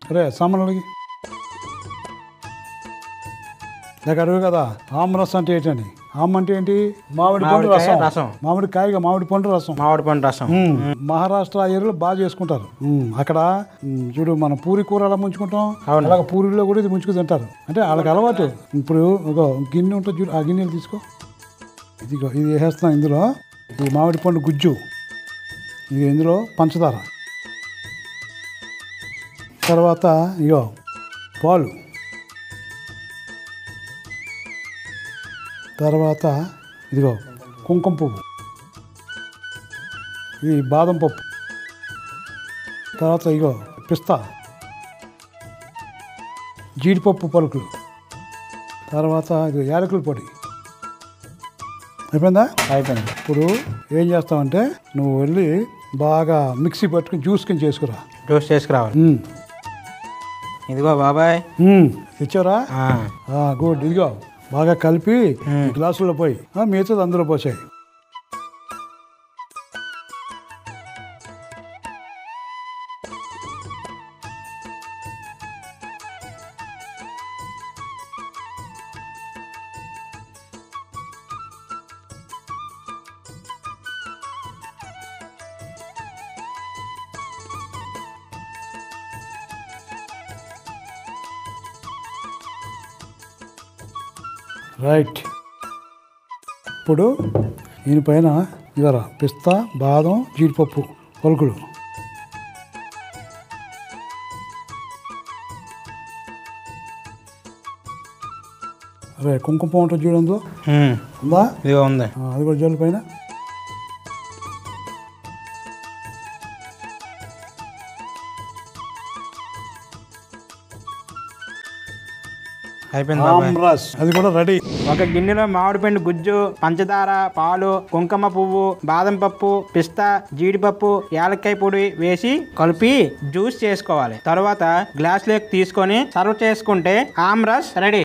రే సామాన్లకి నాకు అడుగు కదా ఆమ్రస్ అంటే ఏంటని ఆమ్ అంటే ఏంటి మామిడి పండు మామిడికాయ రసం రసం. మామిడి కాయగా మామిడి పండు రసం మామిడి పండు రసం ఉమ్, మహారాష్ట్ర ఏరియాలో బాగా చేసుకుంటారు ఉమ్, అక్కడ ఉమ్, చూడు మన పూరి కూర ఎలా ముంచుకుంటాం అవును. అలాగే పూరిలో కూడా ఇది ముంచుకు తింటారు అంటే వాళ్ళకి అలవాటు ఇప్పుడు ఒక గిన్నె ఉంటుంది చూడు ఆ గిన్నెలు తీసుకో ఇదిగో ఇది వేసేస్తున్నాం ఇందులో ఇది మామిడి పండు గుజ్జు ఇది ఇందులో పంచదార తర్వాత ఇగో పాలు తర్వాత ఇదిగో కుంకుమ పువ్వు ఇది బాదం పప్పు తర్వాత ఇగో పిస్తా జీడిపప్పు పలుకులు తర్వాత ఇది యాలకుల పొడి అయిపోయిందా అయిపోయింది ఇప్పుడు ఏం చేస్తావంటే నువ్వు వెళ్ళి బాగా మిక్సీ పట్టుకుని జ్యూస్ కింద చేసుకురా జ్యూస్ చేసుకురావాలి ఉమ్. ఇదిగో బాబాయ్ ఉమ్. ఇచ్చారా ఆ, గుడ్ ఇదిగో బాగా కలిపి గ్లాసుల్లో పోయి ఆ, మిగతాది అందులో పోసాయి రైట్ ఇప్పుడు దీనిపైన ఇదరా పిస్తా బాదం జీడిపప్పు పలుకులు అరే కుంకుమ పువ్వు ఉంటుంది చూడండి ఉమ్, ఉందా ఇదిగో ఉంది ఆ, అది కూడా జల్లు పైన అయిపోయింది బాబాయ్ ఆమ్రస్ అది కూడా రెడీ ఒక గిన్నెలో మామిడి పండు గుజ్జు పంచదార పాలు కుంకుమ పువ్వు బాదం పప్పు పిస్తా జీడిపప్పు యాలక్కాయ పొడి వేసి కలిపి జ్యూస్ చేసుకోవాలి తర్వాత గ్లాస్ లోకి తీసుకొని సర్వ్ చేసుకుంటే ఆమ్రస్ రెడీ